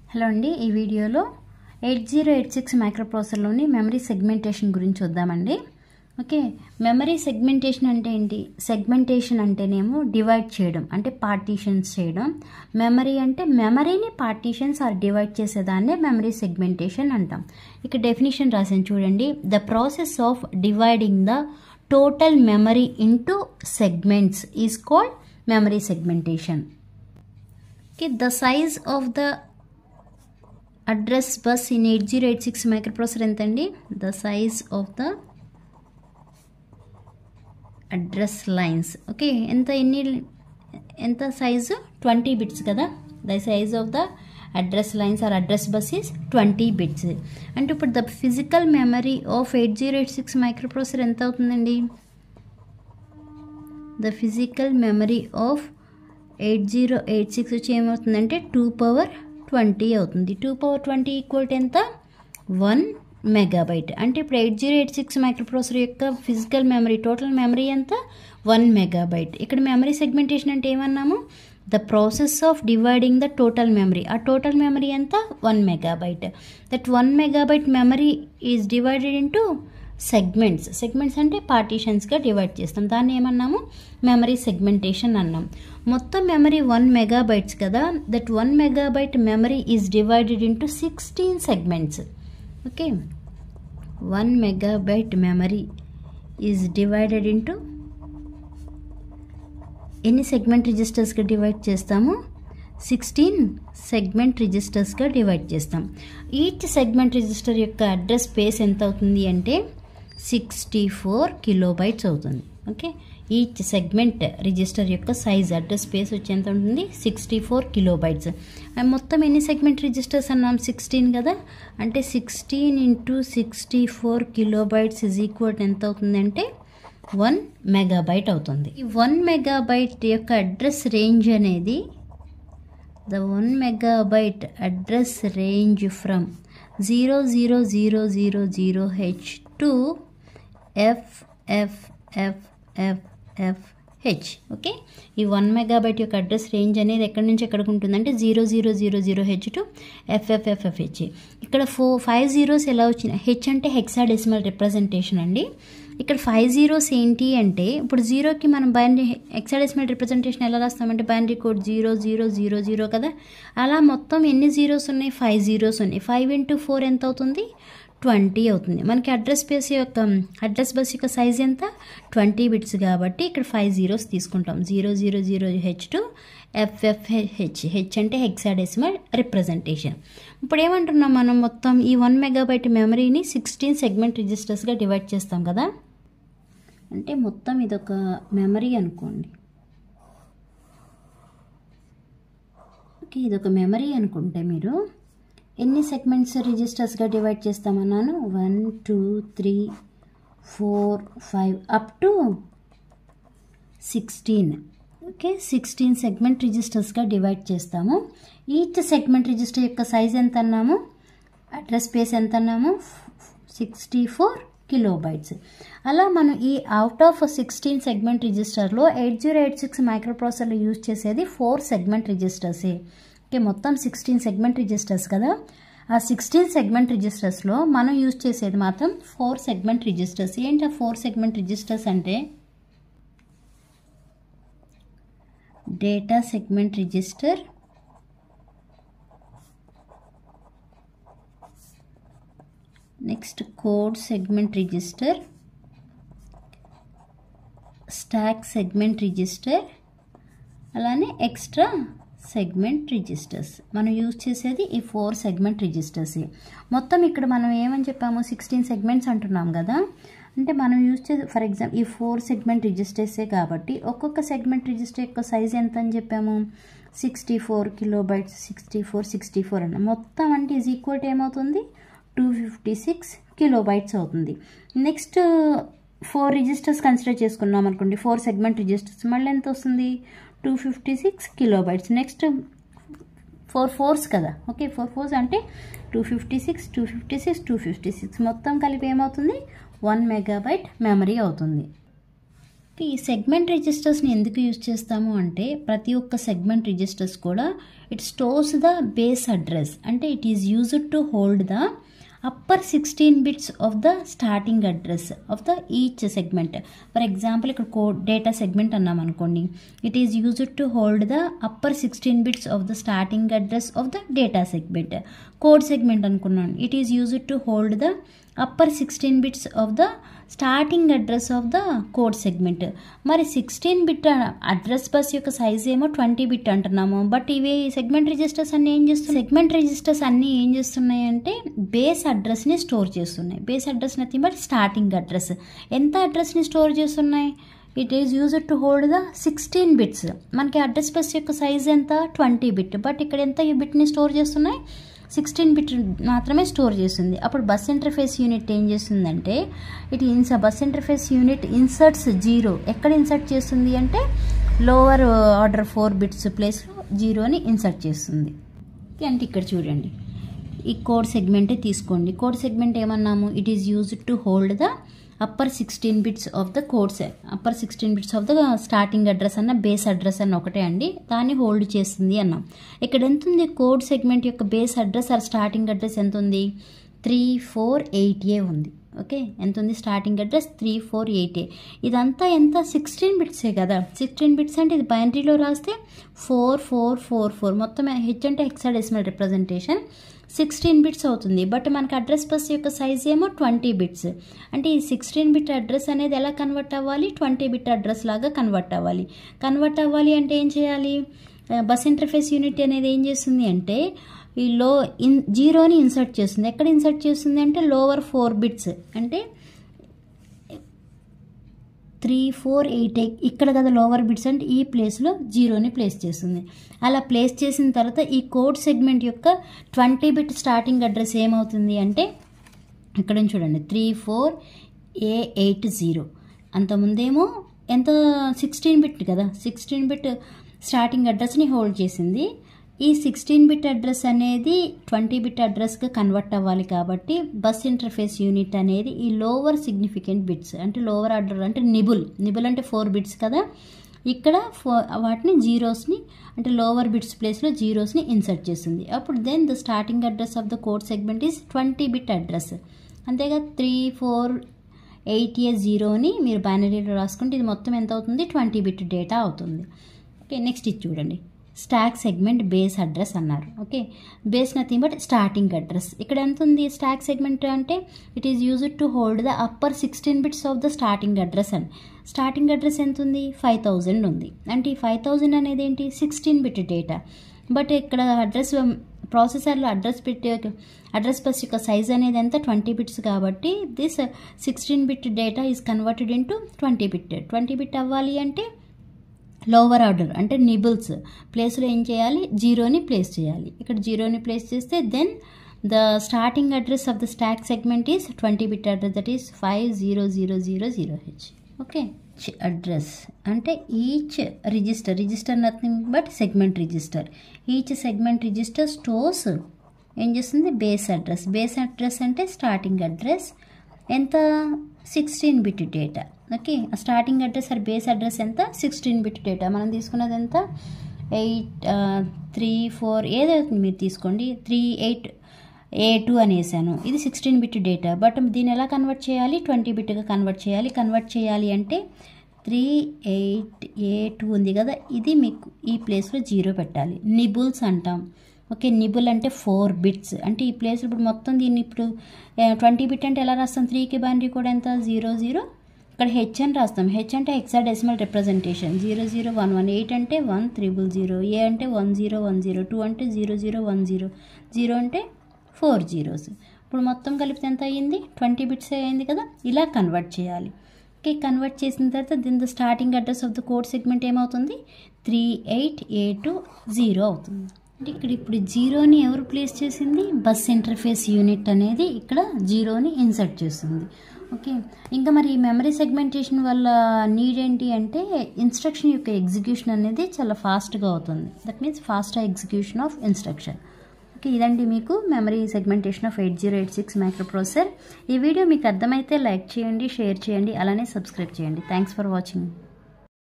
hello అండి ఈ వీడియోలో ఎయిట్ జీరో ఎయిట్ సిక్స్ మైక్రోప్రాసెసర్లోని మెమరీ సెగ్మెంటేషన్ గురించి చూద్దామండి ఓకే మెమరీ సెగ్మెంటేషన్ అంటే ఏంటి సెగ్మెంటేషన్ అంటేనేమో డివైడ్ చేయడం అంటే పార్టీషన్స్ చేయడం మెమరీ అంటే మెమరీని పార్టీషన్స్ ఆర్ డివైడ్ చేసేదాన్నే మెమరీ సెగ్మెంటేషన్ అంటాం ఇక డెఫినేషన్ రాసాను చూడండి the process of dividing the total memory into segments is called memory segmentation okay the size of the address bus in 8086 microprocessor ఎంత అండి the size of the address lines okay ఎంత ఎన్ని ఎంత size twenty bits కదా the size of the address lines or address bus is twenty bits అంటే ఇప్పుడు the physical memory of eight zero eight six microprocessor ఎంత అవుతుందండి the physical memory of eight zero eight six వచ్చి ఏమవుతుందంటే two power twenty అవుతుంది two power twenty equal to ఎంత one megabyte అంటే ఇప్పుడు eight zero eight six microprocessor యొక్క physical memory total memory ఎంత వన్ మెగాబైట్ ఇక్కడ మెమరీ సెగ్మెంటేషన్ అంటే ఏమన్నాము the process of dividing the total memory ఆ టోటల్ మెమరీ ఎంత one megabyte that one megabyte memory is divided into segments segments అంటే పార్టీషన్స్గా divide చేస్తాం దాన్ని ఏమన్నాము మెమరీ సెగ్మెంటేషన్ అన్నాం మొత్తం మెమరీ వన్ మెగాబైట్స్ కదా that one megabyte memory is divided into sixteen segments okay one megabyte memory is divided into ఎన్ని segment రిజిస్టర్స్గా divide చేస్తాము సిక్స్టీన్ సెగ్మెంట్ రిజిస్టర్స్గా డివైడ్ చేస్తాం ఈచ్ సెగ్మెంట్ రిజిస్టర్ యొక్క అడ్రస్ స్పేస్ ఎంత అవుతుంది అంటే సిక్స్టీ ఫోర్ కిలోబైట్స్ అవుతుంది ఓకే ఈచ్ సెగ్మెంట్ రిజిస్టర్ యొక్క సైజ్ అడ్రస్ స్పేస్ వచ్చి ఎంత ఉంటుంది సిక్స్టీ ఫోర్ కిలోబైట్స్ మొత్తం ఎన్ని సెగ్మెంట్ రిజిస్టర్స్ అన్నాం సిక్స్టీన్ కదా అంటే sixteen into sixty four kilobytes is equal ఎంత అవుతుందంటే వన్ మెగాబైట్ అవుతుంది ఈ వన్ మెగాబైట్ యొక్క అడ్రస్ రేంజ్ అనేది the one megabyte address range from zero zero zero zero zero H to F F F F F H okay ఈ one megabyte యొక్క address range అనేది ఎక్కడి నుంచి ఎక్కడికి ఉంటుందంటే zero zero zero zero H to FFFFFH ఇక్కడ four five zeros ఎలా వచ్చినాయి హెచ్ అంటే హెక్సాడెసిమల్ రిప్రజెంటేషన్ అండి ఇక్కడ ఫైవ్ జీరోస్ ఏంటి అంటే ఇప్పుడు జీరోకి మనం బైనరీ హెక్సాడెసిమల్ రిప్రజెంటేషన్ ఎలా రాస్తామంటే binary code zero zero zero zero కదా అలా మొత్తం ఎన్ని జీరోస్ ఉన్నాయి ఫైవ్ జీరోస్ ఉన్నాయి ఫైవ్ ఇంటూ ఫోర్ ఎంత అవుతుంది ట్వంటీ అవుతుంది మనకి అడ్రస్ స్పేస్ యొక్క అడ్రస్ బస్ యొక్క సైజ్ ఎంత ట్వంటీ బిట్స్ కాబట్టి ఇక్కడ ఫైవ్ జీరోస్ తీసుకుంటాం zero zero zero H to FFH H అంటే హెక్సాడెసిమల్ రిప్రజెంటేషన్ ఇప్పుడు ఏమంటున్నాం మనం మొత్తం ఈ వన్ మెగాబైట్ మెమరీని సిక్స్టీన్ సెగ్మెంట్ రిజిస్టర్స్గా డివైడ్ చేస్తాం కదా అంటే మొత్తం ఇదొక మెమరీ అనుకోండి ఓకే ఇదొక మెమరీ అనుకుంటే మీరు ఎన్ని సెగ్మెంట్స్ రిజిస్టర్స్గా డివైడ్ చేస్తామన్నాను one two three four five up to sixteen okay sixteen segment రిజిస్టర్స్గా డివైడ్ చేస్తాము ఈచ్ సెగ్మెంట్ రిజిస్టర్ యొక్క సైజ్ ఎంత అన్నాము అడ్రస్ స్పేస్ ఎంత అన్నాము సిక్స్టీ ఫోర్ కిలోబైట్స్ అలా మనం ఈ అవుట్ ఆఫ్ సిక్స్టీన్ సెగ్మెంట్ రిజిస్టర్లో ఎయిట్ జీరో ఎయిట్ సిక్స్ మైక్రోప్రాసెసర్లో యూజ్ చేసేది ఫోర్ సెగ్మెంట్ రిజిస్టర్సే ఓకే మొత్తం సిక్స్టీన్ సెగ్మెంట్ రిజిస్టర్స్ కదా ఆ సిక్స్టీన్ సెగ్మెంట్ రిజిస్టర్స్లో మనం యూజ్ చేసేది మాత్రం ఫోర్ సెగ్మెంట్ రిజిస్టర్స్ ఏంటి ఆ ఫోర్ సెగ్మెంట్ రిజిస్టర్స్ అంటే data segment register next code segment register stack segment register అలానే ఎక్స్ట్రా సెగ్మెంట్ రిజిస్టర్స్ మనం యూజ్ చేసేది ఈ ఫోర్ సెగ్మెంట్ రిజిస్టర్స్ మొత్తం ఇక్కడ మనం ఏమని చెప్పాము సిక్స్టీన్ సెగ్మెంట్స్ అంటున్నాం కదా అంటే మనం యూజ్ చేసే ఫర్ ఎగ్జాంపుల్ ఈ ఫోర్ సెగ్మెంట్ రిజిస్టర్సే కాబట్టి ఒక్కొక్క సెగ్మెంట్ రిజిస్టర్ యొక్క సైజ్ ఎంత అని చెప్పాము sixty four kilo bytes sixty four sixty four అన్న మొత్తం అంటే ఈజ్ ఈక్వల్ ఏమవుతుంది two fifty six kilo bytes అవుతుంది నెక్స్ట్ ఫోర్ రిజిస్టర్స్ కన్సిడర్ చేసుకున్నాం అనుకోండి ఫోర్ సెగ్మెంట్ రిజిస్టర్స్ మళ్ళీ ఎంత వస్తుంది two fifty six kilo bytes next four fours కదా ఓకే ఫోర్ ఫోర్స్ అంటే two fifty six two fifty six two fifty six మొత్తం కలిపి ఏమవుతుంది వన్ మెగాబైట్ మెమరీ అవుతుంది ఈ సెగ్మెంట్ రిజిస్టర్స్ని ఎందుకు యూజ్ చేస్తాము అంటే ప్రతి ఒక్క సెగ్మెంట్ రిజిస్టర్స్ కూడా it stores the base address అంటే it is used to hold the upper sixteen bits of the starting address of the each segment for example ఇక్కడ కోడ్ డేటా సెగ్మెంట్ అన్నాం అనుకోండి it is used to hold the upper sixteen bits of the starting address of the data segment code segment అనుకున్నాను it is used to hold the upper sixteen bits of the starting address of the code segment మరి sixteen bit address bus యొక్క size ఏమో twenty bit అంటున్నాము but ఇవి segment registers అన్నీ ఏం చేస్తున్నాయి segment registers అన్నీ ఏం చేస్తున్నాయి అంటే బేస్ అడ్రస్ని స్టోర్ చేస్తున్నాయి base address nothing but starting address ఎంత అడ్రస్ని స్టోర్ చేస్తున్నాయి it is used to hold the sixteen bits మనకి అడ్రస్ బస్ యొక్క సైజ్ ఎంత ట్వంటీ బిట్ బట్ ఇక్కడ ఎంత ఈ బిట్ని స్టోర్ చేస్తున్నాయి సిక్స్టీన్ బిట్ మాత్రమే స్టోర్ చేస్తుంది అప్పుడు బస్ ఇంటర్ఫేస్ యూనిట్ ఏం చేస్తుందంటే ఇట్ ఇన్స్ bus interface unit inserts zero ఎక్కడ ఇన్సర్ట్ చేస్తుంది అంటే లోవర్ ఆర్డర్ ఫోర్ బిట్స్ ప్లేస్లో జీరోని ఇన్సర్ట్ చేస్తుంది అంటే ఇక్కడ చూడండి ఈ కోడ్ సెగ్మెంటే తీసుకోండి కోడ్ సెగ్మెంట్ ఏమన్నాము it is used to hold the upper sixteen bits of the codes upper sixteen bits of the starting address అన్న బేస్ అడ్రస్ అన్న ఒకటే అండి దాన్ని హోల్డ్ చేస్తుంది అన్నాం ఇక్కడ ఎంత ఉంది కోడ్ సెగ్మెంట్ యొక్క base address or starting address ఎంత ఉంది త్రీ ఫోర్ ఎయిట్ ఏ ఉంది ఓకే ఎంత ఉంది starting address three four eight A ఇదంతా ఎంత సిక్స్టీన్ బిట్సే కదా సిక్స్టీన్ బిట్స్ అంటే ఇది బైనరీలో రాస్తే ఫోర్ ఫోర్ ఫోర్ ఫోర్ మొత్తం హెచ్ అంటే హెక్సాడెసిమల్ రిప్రజెంటేషన్ సిక్స్టీన్ బిట్స్ అవుతుంది బట్ మనకి అడ్రస్ బస్ యొక్క సైజ్ ఏమో ట్వంటీ బిట్స్ అంటే ఈ సిక్స్టీన్ బిట్ అడ్రస్ అనేది ఎలా కన్వర్ట్ అవ్వాలి ట్వంటీ బిట్ అడ్రస్ లాగా కన్వర్ట్ అవ్వాలి కన్వర్ట్ అవ్వాలి అంటే ఏం చేయాలి బస్ ఇంటర్ఫేస్ యూనిట్ అనేది ఏం చేస్తుంది అంటే ఈ లో ఇన్ జీరోని ఇన్సర్ట్ చేస్తుంది ఎక్కడ ఇన్సర్ట్ చేస్తుంది అంటే లోవర్ ఫోర్ బిట్స్ అంటే త్రీ ఫోర్ ఎయిట్ ఎయిట్ ఇక్కడ కదా లోవర్ బిట్స్ అంటే ఈ ప్లేస్లో జీరోని ప్లేస్ చేస్తుంది అలా ప్లేస్ చేసిన తర్వాత ఈ కోడ్ సెగ్మెంట్ యొక్క ట్వంటీ బిట్ స్టార్టింగ్ అడ్రస్ ఏమవుతుంది అంటే ఇక్కడ చూడండి three four A eight zero అంతకుముందేమో ఎంత సిక్స్టీన్ బిట్ కదా సిక్స్టీన్ బిట్ స్టార్టింగ్ అడ్రస్ని హోల్డ్ చేసింది ఈ సిక్స్టీన్ బిట్ అడ్రస్ అనేది ట్వంటీ బిట్ అడ్రస్గా కన్వర్ట్ అవ్వాలి కాబట్టి బస్ ఇంటర్ఫేస్ యూనిట్ అనేది ఈ లోవర్ సిగ్నిఫికెంట్ బిట్స్ అంటే లోవర్ ఆర్డర్ అంటే నిబుల్ నిబుల్ అంటే ఫోర్ బిట్స్ కదా ఇక్కడ ఫో వాటిని జీరోస్ని అంటే లోవర్ బిట్స్ ప్లేస్లో జీరోస్ని ఇన్సర్ట్ చేస్తుంది అప్పుడు then the starting address of the code segment is twenty bit address అంతేగా త్రీ ఫోర్ ఎయిట్ ఏ జీరోని మీరు బైనరీలో రాసుకుంటే ఇది మొత్తం ఎంత అవుతుంది ట్వంటీ బిట్ డేటా అవుతుంది ఓకే నెక్స్ట్ ఇది చూడండి స్టాక్ సెగ్మెంట్ బేస్ అడ్రస్ అన్నారు okay base nothing but starting address ఇక్కడ ఎంత ఉంది స్టాక్ సెగ్మెంట్ అంటే it is used to hold the upper sixteen bits of the starting address అని స్టార్టింగ్ అడ్రస్ ఎంత ఉంది ఫైవ్ థౌజండ్ ఉంది అంటే ఈ ఫైవ్ థౌజండ్ అనేది ఏంటి సిక్స్టీన్ బిట్ డేటా బట్ ఇక్కడ అడ్రస్ ప్రాసెసర్లో అడ్రస్ పెట్టి అడ్రస్ బస్ యొక్క సైజ్ అనేది ఎంత ట్వంటీ బిట్స్ కాబట్టి this sixteen bit data is converted into twenty bit twenty bit అవ్వాలి అంటే లోవర్ ఆర్డర్ అంటే నిబుల్స్ ప్లేస్లో ఏం చేయాలి జీరోని ప్లేస్ చేయాలి ఇక్కడ జీరోని ప్లేస్ చేస్తే then the starting address of the stack segment is twenty bit address that is five zero zero zero zero H okay address అంటే each register register nothing but segment register each segment register stores ఏం చేస్తుంది base address base address అంటే starting address ఎంత sixteen bit data okay starting address or base address ఎంత sixteen bit data మనం తీసుకున్నది ఎంత eight three four ఏదవుతుంది మీరు తీసుకోండి త్రీ ఎయిట్ ఏ టూ అనేసాను ఇది సిక్స్టీన్ బిట్ డేటా బట్ దీన్ని ఎలా కన్వర్ట్ చేయాలి ట్వంటీ బిట్గా కన్వర్ట్ చేయాలి కన్వర్ట్ చేయాలి అంటే త్రీ ఎయిట్ ఏ టూ ఉంది కదా ఇది మీకు ఈ ప్లేస్లో జీరో పెట్టాలి నిబుల్స్ అంటాం ఓకే నిబుల్ అంటే ఫోర్ బిట్స్ అంటే ఈ ప్లేస్ ఇప్పుడు మొత్తం దీన్ని ఇప్పుడు ట్వంటీ బిట్ అంటే ఎలా రాస్తాం త్రీకి బైనరీ కూడా ఎంత జీరో జీరో ఇక్కడ హెచ్ అని రాస్తాం హెచ్ అంటే hexadecimal representation zero zero one one eight అంటే వన్ త్రిబుల్ జీరో ఏ అంటే one zero one zero two అంటే zero zero one zero zero అంటే ఫోర్ జీరోస్ ఇప్పుడు మొత్తం కలిపితే ఎంత అయ్యింది ట్వంటీ బిట్స్ అయింది కదా ఇలా కన్వర్ట్ చేయాలి ఓకే కన్వర్ట్ చేసిన తర్వాత దీని the starting address of the code segment ఏమవుతుంది three eight A two zero అవుతుంది అంటే ఇక్కడ ఇప్పుడు జీరోని ఎవరు ప్లేస్ చేసింది బస్ ఇంటర్ఫేస్ యూనిట్ అనేది ఇక్కడ జీరోని ఇన్సర్ట్ చేస్తుంది ఓకే ఇంకా మరి మెమరీ సెగ్మెంటేషన్ వల్ల నీడ్ ఏంటి అంటే ఇన్స్ట్రక్షన్ యొక్క ఎగ్జిక్యూషన్ అనేది చాలా ఫాస్ట్గా అవుతుంది that means fast execution of instruction okay ఇదండి మీకు memory segmentation of eight zero eight six micro processor ఈ వీడియో మీకు అర్థమైతే లైక్ చేయండి షేర్ చేయండి అలానే సబ్స్క్రైబ్ చేయండి థ్యాంక్స్ ఫర్ వాచింగ్